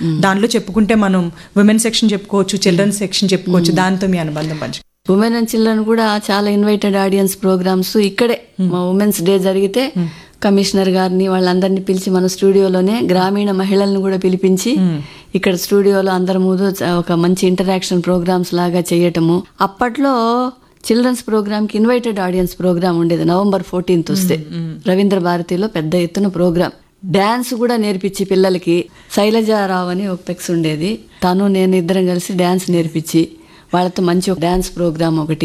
దాంట్లో చెప్పుకుంటే మనం విమెన్ సెక్షన్ చెప్పుకోవచ్చు చిల్డ్రన్స్ సెక్షన్ చెప్పుకోవచ్చు దాంతో మీ అనుబంధం పంచు ఉమెన్ అండ్ చిల్డ్రన్ కూడా చాలా ఇన్వైటెడ్ ఆడియన్స్ ప్రోగ్రామ్స్ ఇక్కడే మా ఉమెన్స్ డే జరిగితే కమిషనర్ గారిని వాళ్ళందరినీ పిలిచి మన స్టూడియోలోనే గ్రామీణ మహిళలను కూడా పిలిపించి ఇక్కడ స్టూడియోలో అందరి ముందు చ- ఒక మంచి ఇంటరాక్షన్ ప్రోగ్రామ్స్ లాగా చేయటము అప్పట్లో చిల్డ్రన్స్ ప్రోగ్రామ్ కి ఇన్వైటెడ్ ఆడియన్స్ ప్రోగ్రామ్ ఉండేది నవంబర్ ఫోర్టీన్త్ వస్తే రవీంద్ర భారతిలో పెద్ద ఎత్తున ప్రోగ్రామ్ డాన్స్ కూడా నేర్పించి పిల్లలకి శైలజారావు అని ఒక పెక్స్ ఉండేది తను నేను ఇద్దరం కలిసి డాన్స్ నేర్పించి వాళ్ళతో మంచి ఒక డాన్స్ ప్రోగ్రామ్ ఒకటి